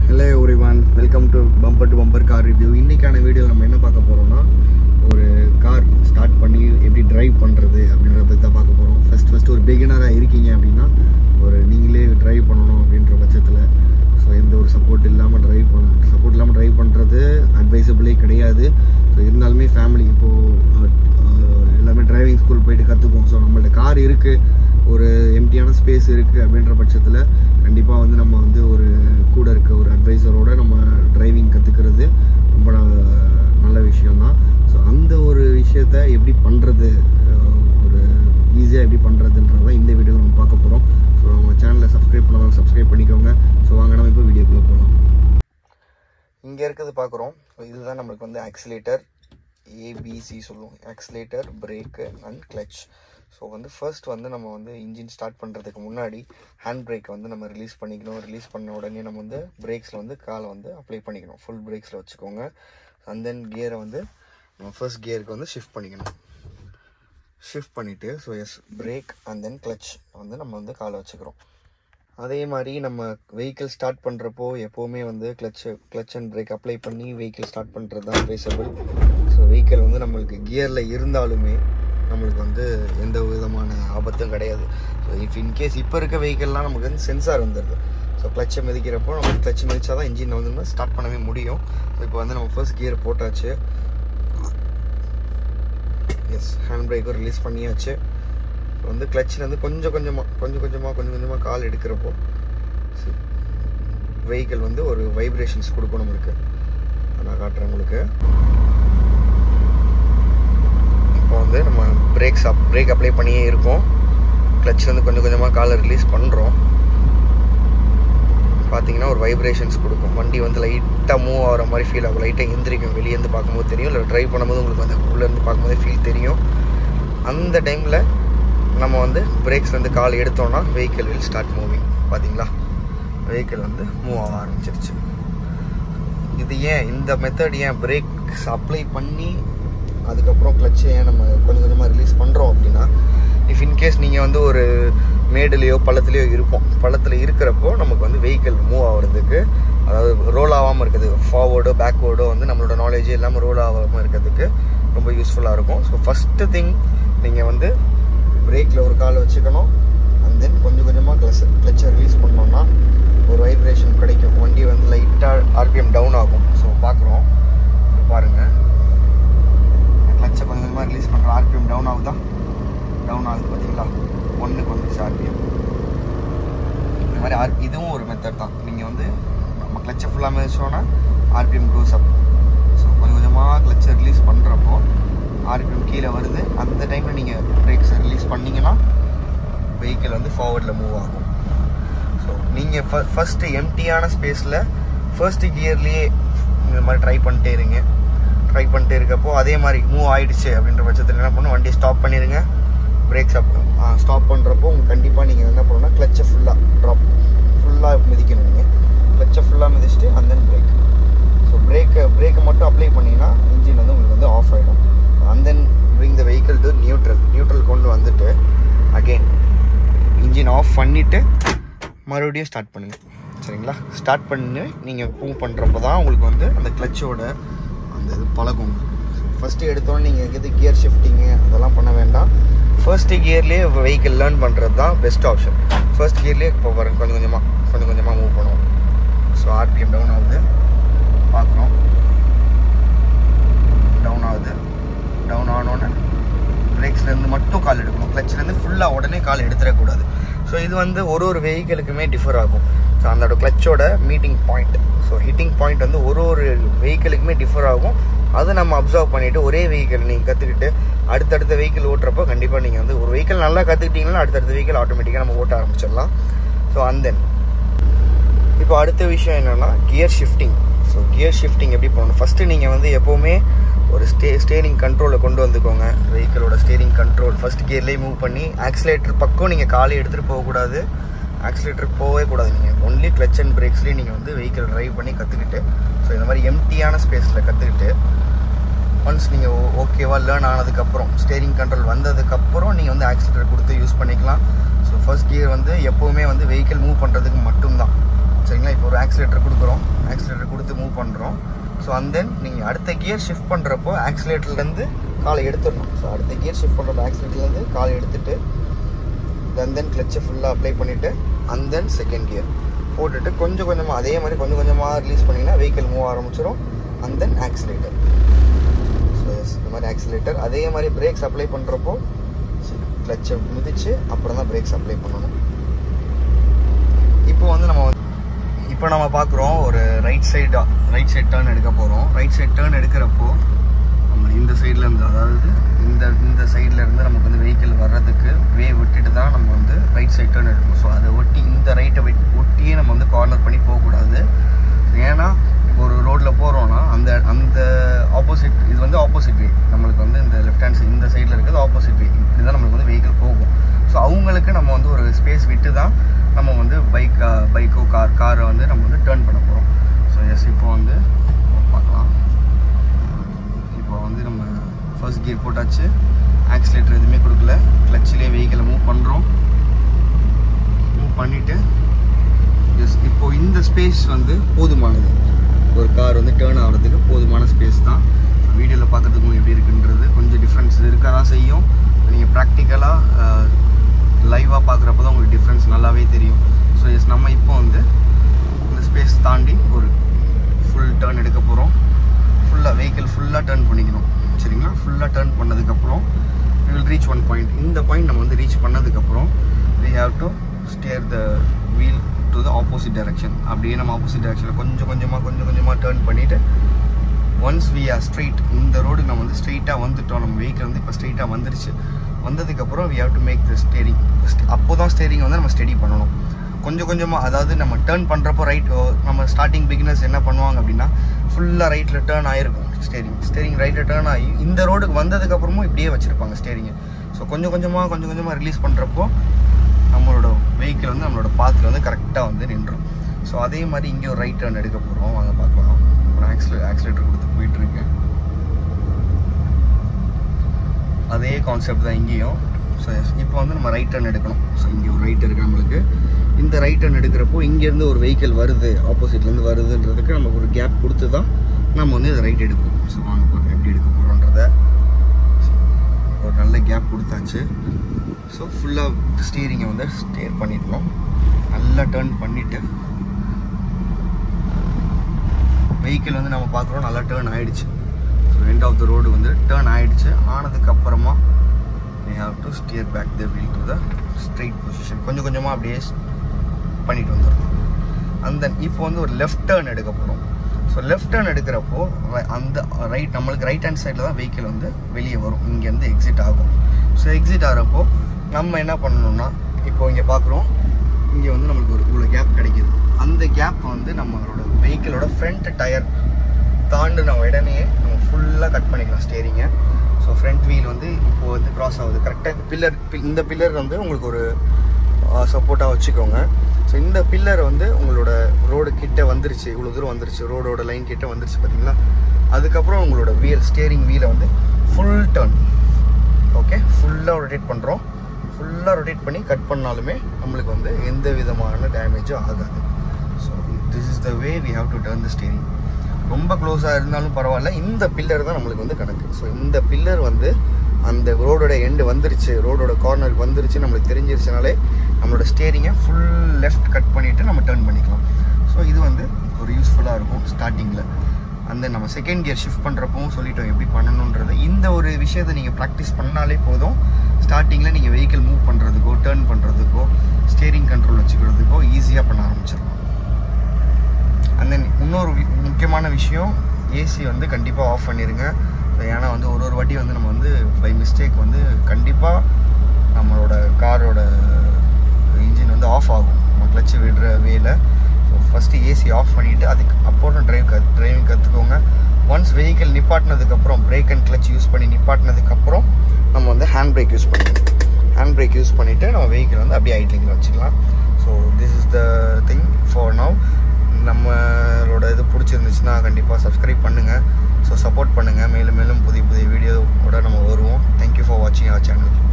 hello everyone welcome to bumper to bumper car review இன்னைக்கான video நம்ம என்ன பார்க்க போகிறோம்னா ஒரு கார் ஸ்டார்ட் பண்ணி எப்படி டிரைவ் பண்ணுறது அப்படின்றத பற்றி தான் பார்க்க போகிறோம் ஃபர்ஸ்ட் ஃபர்ஸ்ட் ஒரு பிகினராக இருக்கீங்க அப்படின்னா ஒரு நீங்களே டிரைவ் பண்ணணும் அப்படின்ற பட்சத்தில் ஸோ எந்த ஒரு சப்போர்ட் இல்லாமல் டிரைவ் பண்ண சப்போர்ட் இல்லாமல் டிரைவ் பண்ணுறது அட்வைசபிளே கிடையாது ஸோ இருந்தாலுமே ஃபேமிலி இப்போது எல்லாமே டிரைவிங் ஸ்கூல் போயிட்டு கற்றுப்போம் ஸோ நம்மள்ட்ட கார் இருக்குது ஒரு எம்டியான ஸ்பேஸ் இருக்குது அப்படின்ற பட்சத்தில் கண்டிப்பாக வந்து நம்ம வந்து ஒரு கூட இருக்க ஒரு அட்வைசரோட நம்ம டிரைவிங் கற்றுக்கிறது ரொம்ப ந- நல்ல விஷயம்தான் ஸோ அந்த ஒரு விஷயத்த எப்படி பண்ணுறது ஒரு ஈஸியாக எப்படி பண்ணுறதுன்றத இந்த வீடியோவில் நம்ம பார்க்க போகிறோம் ஸோ நம்ம சேனலை சப்ஸ்கிரைப் பண்ணாலும் சப்ஸ்கிரைப் பண்ணிக்கோங்க ஸோ வாங்க நம்ம இப்போ வீடியோக்குள்ளே போகலாம் இங்கே இருக்கிறது பார்க்குறோம் ஸோ இதுதான் நம்மளுக்கு வந்து ஆக்சிலேட்டர் ஏபிசி சொல்லுவோம் accelerator brake and clutch so வந்து ஃபர்ஸ்ட் வந்து நம்ம வந்து இன்ஜின் ஸ்டார்ட் பண்ணுறதுக்கு முன்னாடி ஹேண்ட் பிரேக்கை வந்து நம்ம ரிலீஸ் பண்ணிக்கணும் ரிலீஸ் பண்ண உடனே நம்ம வந்து பிரேக்ஸில் வந்து காலை வந்து அப்ளை பண்ணிக்கணும் ஃபுல் பிரேக்ஸில் வச்சுக்கோங்க அண்ட் தென் கியரை வந்து நம்ம ஃபர்ஸ்ட் கியருக்கு வந்து ஷிஃப்ட் பண்ணிக்கணும் ஷிஃப்ட் பண்ணிவிட்டு so yes brake and then clutch வந்து நம்ம வந்து காலை வச்சுக்கிறோம் அதே மாதிரி நம்ம வெஹிக்கிள் ஸ்டார்ட் பண்ணுறப்போ எப்போவுமே வந்து clutch clutch and brake apply பண்ணி வெஹிக்கிள் ஸ்டார்ட் பண்ணுறது தான் பேசபிள் ஸோ வெஹிக்கிள் வந்து நம்மளுக்கு கியரில் இருந்தாலுமே நம்மளுக்கு வந்து எந்த விதமான ஆபத்தும் கிடையாது ஸோ இஃப் இன்கேஸ் இப்போ இருக்க வெஹிக்கிள்லாம் நமக்கு வந்து சென்சார் வந்துடுது ஸோ கிளச்சை மிதிக்கிறப்போ நம்ம கிளச் மிதிச்சா தான் இன்ஜின் வந்து நம்ம ஸ்டார்ட் பண்ணவே முடியும் ஸோ இப்போ வந்து நம்ம ஃபர்ஸ்ட் கியர் போட்டாச்சு எஸ் ஹேண்ட் பிரேக்கும் ரிலீஸ் பண்ணியாச்சு இப்போ வந்து கிளச்சில் வந்து கொஞ்சம் கொஞ்சமாக கொஞ்சம் கொஞ்சமாக கொஞ்சம் கொஞ்சமாக கால் எடுக்கிறப்போ வெஹிக்கிள் வந்து ஒரு வைப்ரேஷன்ஸ் கொடுக்கும் நம்மளுக்கு நான் காட்டுறேன் உங்களுக்கு இப்போ வந்து நம்ம பிரேக்ஸ் அப் பிரேக் அப்ளை பண்ணியே இருக்கோம் கிளச் வந்து கொஞ்சம் கொஞ்சமாக காலை ரிலீஸ் பண்ணுறோம் பார்த்தீங்கன்னா ஒரு வைப்ரேஷன்ஸ் கொடுக்கும் வண்டி வந்து லைட்டாக மூவ் ஆகிற மாதிரி ஃபீல் ஆகும் லைட்டாக எந்திரிக்கும் வெளியேருந்து பார்க்கும்போது தெரியும் இல்லை ட்ரைவ் பண்ணும்போது உங்களுக்கு வந்து உள்ளேருந்து பார்க்கும்போது ஃபீல் தெரியும் அந்த டைமில் நம்ம வந்து பிரேக்ஸ்லேருந்து கால் எடுத்தோம்னா வெஹிக்கிள் வில் ஸ்டார்ட் மூவிங் பார்த்தீங்களா வெஹிக்கிள் வந்து மூவ் ஆக ஆரம்பிச்சிருச்சு இது ஏன் இந்த மெத்தட் ஏன் பிரேக்ஸ் அப்ளை பண்ணி அதுக்கப்புறம் கிளச்சை ஏன் நம்ம கொஞ்சம் கொஞ்சமாக ரிலீஸ் பண்ணுறோம் அப்படின்னா இஃப் இன்கேஸ் நீங்கள் வந்து ஒரு மேடுலேயோ பள்ளத்துலேயோ இருப்போம் பள்ளத்தில் இருக்கிறப்போ நமக்கு வந்து வெஹிக்கிள் மூவ் ஆகிறதுக்கு அதாவது ரோல் ஆகாமல் இருக்குது ஃபார்வேர்டோ பேக்வேர்டோ வந்து நம்மளோட நாலேஜே இல்லாமல் ரோல் ஆகாமல் இருக்கிறதுக்கு ரொம்ப யூஸ்ஃபுல்லாக இருக்கும் ஸோ ஃபஸ்ட்டு திங் நீங்கள் வந்து பிரேக்கில் ஒரு கால் வச்சுக்கணும் அண்ட் தென் கொஞ்சம் கொஞ்சமாக கிளச் கிளச்சை ரிலீஸ் பண்ணோம்னா ஒரு வைப்ரேஷன் கிடைக்கும் வண்டி வந்து லைட்டாக ஆர்பிஎம் டவுன் ஆகும் ஸோ பார்க்குறோம் பாருங்கள் கிளச்சை கொஞ்சம் கொஞ்சமாக ரிலீஸ் பண்ணுற ஆர்பிஎம் டவுன் ஆகுதா டவுன் ஆகுது பார்த்தீங்களா ஒன்றுக்கு வந்துச்சு ஆர்பிஎம் இந்த மாதிரி ஆர் இதுவும் ஒரு மெத்தட் தான் நீங்கள் வந்து நம்ம கிளச்சை ஃபுல்லாக மிதிச்சோன்னா ஆர்பிஎம் க்ரோஸ் அப் ஸோ கொஞ்சம் கொஞ்சமாக கிளச்சை ரிலீஸ் பண்ணுறப்போ ஆர்பிஎம் கீழே வருது அந்த டைமில் நீங்கள் பிரேக்ஸை ரிலீஸ் பண்ணீங்கன்னா வெஹிக்கிள் வந்து ஃபார்வர்டில் மூவ் ஆகும் ஸோ நீங்கள் ஃப ஃபஸ்ட்டு எம்டியான ஸ்பேஸில் ஃபர்ஸ்ட் கியர்லேயே இந்த மாதிரி ட்ரை பண்ணிட்டே இருங்க ட்ரை பண்ணிட்டே இருக்கப்போ அதே மாதிரி மூவ் ஆயிடுச்சு அப்படின்ற பட்சத்தில் என்ன பண்ணணும் வண்டியை ஸ்டாப் பண்ணிடுங்க பிரேக்ஸ் அப் ஸ்டாப் பண்ணுறப்போ உங்களுக்கு கண்டிப்பாக நீங்கள் என்ன பண்ணணும்னா கிளச்சை ஃபுல்லாக ட்ராப் ஃபுல்லாக மிதிக்கணும் நீங்கள் கிளச்சை ஃபுல்லாக மிதிச்சுட்டு அந்த தென் பிரேக் ஸோ பிரேக்கை பிரேக்கை மட்டும் அப்ளை பண்ணிங்கன்னா இன்ஜின் வந்து உங்களுக்கு வந்து ஆஃப் ஆகிடும் and then bring the vehicle to neutral neutral கொண்டு வந்துட்டு அகெயின் இன்ஜின் ஆஃப் பண்ணிவிட்டு மறுபடியும் ஸ்டார்ட் பண்ணுங்க சரிங்களா ஸ்டார்ட் பண்ணி நீங்கள் மூவ் பண்ணுறப்போ தான் உங்களுக்கு வந்து அந்த கிளச்சோட அந்த இது பழகும் ஃபஸ்ட்டு எடுத்தோன்னே நீங்கள் எங்கேருந்து கியர் ஷிஃப்டிங்கு அதெல்லாம் பண்ண வேண்டாம் ஃபர்ஸ்ட் கியர்லேயே வெஹிக்கிள் லேர்ன் பண்ணுறது தான் பெஸ்ட் ஆப்ஷன் ஃபர்ஸ்ட் கியர்லேயே இப்போ பாருங்க கொஞ்சம் கொஞ்சமாக கொஞ்சம் கொஞ்சமாக மூவ் பண்ணுவோம் ஸோ ஆர்பிஎம் டவுன் ஆகுது பார்க்குறோம் டவுன் ஆகுது டவுன் ஆனோடனே பிரேக்ஸ்லேருந்து மட்டும் கால் எடுக்கணும் கிளச்லேருந்து ஃபுல்லாக உடனே கால் எடுத்துடக்கூடாது ஸோ இது வந்து ஒரு ஒரு வெஹிக்கிளுக்குமே டிஃபர் ஆகும் ஸோ அந்த கிளச்சோட meeting point so hitting point வந்து ஒரு ஒரு வெஹிக்கிளுக்குமே டிஃபர் ஆகும் அதை நம்ம அப்சர்வ் பண்ணிவிட்டு ஒரே வெஹிக்கிள் நீங்கள் கற்றுக்கிட்டு அடுத்தடுத்த வெஹிக்கிள் ஓட்டுறப்போ கண்டிப்பாக நீங்கள் வந்து ஒரு வெஹிக்கிள் நல்லா கற்றுக்கிட்டீங்கன்னா அடுத்தடுத்த வெஹிக்கிள் ஆட்டோமேட்டிக்காக நம்ம ஓட்ட ஆரம்பிச்சிடலாம் ஸோ அண்ட் தென் இப்போ அடுத்த விஷயம் என்னென்னா gear shifting so gear shifting எப்படி பண்ணணும் ஃபஸ்ட்டு நீங்கள் வந்து எப்போவுமே ஒரு ஸ்டே ஸ்டேரிங் கண்ட்ரோலில் கொண்டு வந்துக்கோங்க வெஹிக்கிளோட ஸ்டேரிங் கண்ட்ரோல் ஃபஸ்ட் கியர்லேயே மூவ் பண்ணி ஆக்சிலேட்டர் பக்கம் நீங்கள் காலை எடுத்துகிட்டு போகக்கூடாது ஆக்சிலேட்டர் போகவே கூடாது நீங்கள் ஒன்லி கிளச் அண்ட் பிரேக்ஸ்லேயே நீங்கள் வந்து வெஹிக்கிள் ட்ரைவ் பண்ணி கற்றுக்கிட்டு ஸோ இந்த மாதிரி எம்டியான ஸ்பேஸில் கற்றுக்கிட்டு ஒன்ஸ் நீங்கள் ஓகேவா லேர்ன் ஆனதுக்கப்புறம் ஸ்டேரிங் கண்ட்ரோல் வந்ததுக்கப்புறம் நீங்கள் வந்து ஆக்சிலேட்டர் கொடுத்து யூஸ் பண்ணிக்கலாம் ஸோ ஃபர்ஸ்ட் கியர் வந்து எப்போவுமே வந்து வெஹிக்கிள் மூவ் பண்ணுறதுக்கு மட்டும்தான் சரிங்களா இப்போ ஒரு ஆக்சிலேட்டர் கொடுக்குறோம் ஆக்சிலேட்டர் கொடுத்து மூவ் பண்ணுறோம் ஸோ அண்ட் தென் நீங்கள் அடுத்த கியர் ஷிஃப்ட் பண்ணுறப்போ ஆக்சிலேட்டர்லேருந்து காலை எடுத்துடணும் ஸோ அடுத்த கியர் ஷிஃப்ட் பண்ணுறப்போ ஆக்சிலேட்டர்லேருந்து காலை எடுத்துட்டு அண்ட் தென் கிளச்சை ஃபுல்லாக அப்ளை பண்ணிவிட்டு அண்ட் தென் செகண்ட் கியர் போட்டுட்டு கொஞ்சம் கொஞ்சமாக அதே மாதிரி கொஞ்சம் கொஞ்சமாக ரிலீஸ் பண்ணிங்கன்னா வெஹிக்கிள் மூவ் ஆரம்பிச்சிடும் and then accelerator so yes இந்த மாதிரி ஆக்சிலேட்டர் அதே மாதிரி பிரேக்ஸ் அப்ளை பண்ணுறப்போ கிளச்சை மிதிச்சு அப்புறம் தான் பிரேக்ஸ் அப்ளை பண்ணணும் இப்போ வந்து நம்ம வந்து இப்போ நம்ம பார்க்குறோம் ஒரு right side right side turn எடுக்க போகிறோம் ரைட் சைடு டேர்ன் எடுக்கிறப்போ நம்ம இந்த சைடில் இருந்து அதாவது இந்த இந்த சைடில் இருந்து நமக்கு வந்து வெஹிக்கிள் வர்றதுக்கு வே விட்டுட்டு தான் நம்ம வந்து ரைட் சைடு டேர்ன் எடுக்கணும் ஸோ அதை ஒட்டி இந்த ரைட்டை ஒட்டியே நம்ம வந்து கார்னர் பண்ணி போகக்கூடாது ஏன்னா இப்போ ஒரு ரோட்டில் போகிறோம்னா அந்த அந்த ஆப்போசிட் இது வந்து ஆப்போசிட் வே நம்மளுக்கு வந்து இந்த லெஃப்ட் ஹேண்ட் சைடு இந்த சைடில் இருக்கிறது ஆப்போசிட் வே இப்படி தான் நம்மளுக்கு வந்து வெஹிக்கிள் போகும் ஸோ அவங்களுக்கு நம்ம வந்து ஒரு ஸ்பேஸ் விட்டு தான் நம்ம வந்து பைக் பைக்கோ கார் காரை வந்து நம்ம வந்து டேர்ன் பண்ண போகிறோம் ஸோ எஸ் இப்போ வந்து பார்க்கலாம் இப்போ வந்து நம்ம ஃபர்ஸ்ட் கியர் போட்டாச்சு ஆக்சிலேட்டர் எதுவுமே கொடுக்கல கிளச்சிலே வெஹிக்கிளை மூவ் பண்ணுறோம் மூவ் பண்ணிவிட்டு எஸ் இப்போ இந்த ஸ்பேஸ் வந்து போதுமானது ஒரு கார் வந்து டேர்ன் ஆகிறதுக்கு போதுமான ஸ்பேஸ் தான் வீடியோவில் பார்க்குறதுக்கு எப்படி இருக்குன்றது கொஞ்சம் டிஃப்ரென்ஸ் இருக்க தான் செய்யும் நீங்கள் ப்ராக்டிக்கலாக லைவாக பார்க்குறப்ப தான் உங்களுக்கு டிஃப்ரென்ஸ் நல்லாவே தெரியும் ஸோ எஸ் நம்ம இப்போ வந்து இந்த ஸ்பேஸ் தாண்டி ஒரு ஃபுல் டேர்ன் எடுக்க போகிறோம் ஃபுல்லாக வெஹிக்கிள் ஃபுல்லாக டேர்ன் பண்ணிக்கணும் சரிங்களா ஃபுல்லாக டேர்ன் பண்ணதுக்கப்புறம் we will reach one point இந்த பாயிண்ட் நம்ம வந்து ரீச் பண்ணதுக்கப்புறம் we have to steer the wheel to the opposite direction அப்படியே நம்ம ஆப்போசிட் டைரக்ஷனில் கொஞ்சம் கொஞ்சமாக கொஞ்சம் கொஞ்சமாக டேர்ன் பண்ணிவிட்டு ஒன்ஸ் வி ஆர் ஸ்ட்ரெயிட் இந்த ரோடுக்கு நம்ம வந்து ஸ்ட்ரெயிட்டாக வந்துட்டோம் நம்ம வெஹிக்கிள் வந்து இப்போ ஸ்ட்ரெயிட்டாக வந்துருச்சு வந்ததுக்கப்புறம் we have to make the steering அப்போ தான் ஸ்டேரிங் வந்து நம்ம ஸ்டடி பண்ணணும் கொஞ்சம் கொஞ்சமாக அதாவது நம்ம டேர்ன் பண்ணுறப்போ ரைட் நம்ம ஸ்டார்டிங் பிகினர்ஸ் என்ன பண்ணுவாங்க அப்படின்னா ஃபுல்லாக ரைட்டில் டேர்ன் ஆகிருக்கும் ஸ்டேரிங் ஸ்டேரிங் ரைட்டில் டேர்ன் ஆகி இந்த ரோடுக்கு வந்ததுக்கப்புறமும் இப்படியே வச்சுருப்பாங்க ஸ்டேரிங்கை ஸோ கொஞ்சம் கொஞ்சமாக கொஞ்சம் கொஞ்சமாக ரிலீஸ் பண்ணுறப்போ நம்மளோட வெஹிக்கிள் வந்து நம்மளோட பாத்தில் வந்து கரெக்டாக வந்து நின்றும் ஸோ அதே மாதிரி இங்கே ஒரு ரைட் டேர்ன் எடுக்க போகிறோம் வாங்க பார்க்கலாம் ஒரு ஆக்சிலே ஆக்சிலேட்டர் கொடுத்து போயிட்டுருக்கேன் அதே கான்செப்ட் தான் இங்கேயும் ஸோ இப்போ வந்து நம்ம ரைட் டர்ன் எடுக்கணும் ஸோ இங்கே ஒரு ரைட் இருக்குது நம்மளுக்கு இந்த ரைட் டர்ன் எடுக்கிறப்போ இங்கேருந்து ஒரு வெஹிக்கிள் வருது ஆப்போசிட்லேருந்து வருதுன்றதுக்கு நமக்கு ஒரு கேப் கொடுத்து தான் நம்ம வந்து இதை ரைட் எடுப்போம் ஸோ வாங்க போகிறோம் எப்படி எடுக்க போகிறோன்றத ஒரு நல்ல கேப் கொடுத்தாச்சு ஸோ ஃபுல்லாக ஸ்டீரிங்கை வந்து ஸ்டேர் பண்ணிடணும் நல்லா டேர்ன் பண்ணிவிட்டு வெஹிக்கிள் வந்து நம்ம பார்க்குறோம் நல்லா டேர்ன் ஆயிடுச்சு so end of the road வந்து டேர்ன் ஆயிடுச்சு ஆனதுக்கப்புறமா we have to steer back the wheel to the straight position கொஞ்சம் கொஞ்சமாக அப்படியே பண்ணிட்டு வந்துடும் அந்த இப்போ வந்து ஒரு லெஃப்ட் டேர்ன் எடுக்க போகிறோம் ஸோ லெஃப்ட் டேர்ன் எடுக்கிறப்போ ri- அந்த ரைட் நம்மளுக்கு ரைட் ஹேண்ட் சைடில் தான் வெஹிக்கிள் வந்து வெளியே வரும் இங்கேருந்து எக்ஸிட் ஆகும் ஸோ எக்ஸிட் ஆகிறப்போ நம்ம என்ன பண்ணணும்னா இப்போ இங்கே பார்க்குறோம் இங்கே வந்து நம்மளுக்கு ஒரு இவ்வளோ கேப் கிடைக்குது அந்த கேப் வந்து நம்மளோட வெஹிக்கிளோட ஃப்ரண்ட் டயர் தாண்டின உடனே நம்ம ஃபுல்லாக கட் பண்ணிக்கலாம் ஸ்டேரிங்கை ஸோ ஃப்ரண்ட் வீல் வந்து இப்போ வந்து கிராஸ் ஆகுது கரெக்டாக பில்லர் இந்த பில்லர் வந்து உங்களுக்கு ஒரு சப்போர்ட்டாக வச்சுக்கோங்க ஸோ இந்த பில்லர் வந்து உங்களோட ரோடு கிட்ட வந்துருச்சு இவ்வளோ தூரம் வந்துருச்சு ரோடோட லைன் கிட்ட வந்துருச்சு பார்த்தீங்களா அதுக்கப்புறம் உங்களோட வீல் ஸ்டேரிங் வீலை வந்து ஃபுல் டர்ன் ஓகே ஃபுல்லாக ரொட்டேட் பண்ணுறோம் ஃபுல்லாக ரொட்டேட் பண்ணி கட் பண்ணாலுமே நம்மளுக்கு வந்து எந்த விதமான டேமேஜும் ஆகாது so this is the way we have to turn the steering ரொம்ப க்ளோஸாக இருந்தாலும் பரவாயில்ல இந்த பில்லர் தான் நம்மளுக்கு வந்து கணக்கு ஸோ இந்த பில்லர் வந்து அந்த ரோடோட எண்டு வந்துருச்சு ரோடோட கார்னருக்கு வந்துருச்சு நம்மளுக்கு தெரிஞ்சிருச்சுனாலே நம்மளோட ஸ்டேரிங்கை ஃபுல் லெஃப்ட் கட் பண்ணிவிட்டு நம்ம டர்ன் பண்ணிக்கலாம் ஸோ இது வந்து ஒரு யூஸ்ஃபுல்லாக இருக்கும் ஸ்டார்டிங்கில் அந்த நம்ம செகண்ட் கியர் ஷிஃப்ட் பண்ணுறப்பவும் சொல்லிட்டோம் எப்படி பண்ணணுன்றது இந்த ஒரு விஷயத்தை நீங்கள் ப்ராக்டிஸ் பண்ணாலே போதும் ஸ்டார்டிங்கில் நீங்கள் வெஹிக்கிள் மூவ் பண்ணுறதுக்கோ டேர்ன் பண்ணுறதுக்கோ ஸ்டேரிங் கண்ட்ரோல் வச்சுக்கிறதுக்கோ ஈஸியாக பண்ண ஆரம்பிச்சிடலாம் அண்ட் தென் இன்னொரு வி- முக்கியமான விஷயம் ஏசி வந்து கண்டிப்பாக ஆஃப் பண்ணிடுங்க So, ஏன்னா வந்து ஒரு ஒரு வாட்டி வந்து நம்ம வந்து பை மிஸ்டேக் வந்து கண்டிப்பாக நம்மளோட காரோட இன்ஜின் வந்து ஆஃப் ஆகும் நம்ம கிளச்சு விடுற வேல ஸோ ஃபஸ்ட்டு ஏசி ஆஃப் பண்ணிவிட்டு அதுக்கு அப்புறம் டிரைவ் கத் டிரைவிங் கற்றுக்கோங்க ஒன்ஸ் வெஹிக்கிள் நிப்பாட்டினதுக்கப்புறம் பிரேக் அண்ட் கிளச் யூஸ் பண்ணி நிப்பாட்டினதுக்கப்புறம் நம்ம வந்து ஹேண்ட் பிரேக் யூஸ் பண்ணிக்கணும் ஹேண்ட் பிரேக் யூஸ் பண்ணிவிட்டு நம்ம வெஹிக்கிள் வந்து அப்படியே ஐட்லிங்கில் வச்சுக்கலாம் so this is the thing for now நம்மளோட இது பிடிச்சிருந்துச்சுன்னா கண்டிப்பாக சப்ஸ்கிரைப் பண்ணுங்கள் ஸோ சப்போர்ட் பண்ணுங்கள் மேலும் மேலும் புதிய புதிய வீடியோவோட நம்ம வருவோம் தேங்க்யூ ஃபார் வாட்சிங் அவர் சேனல்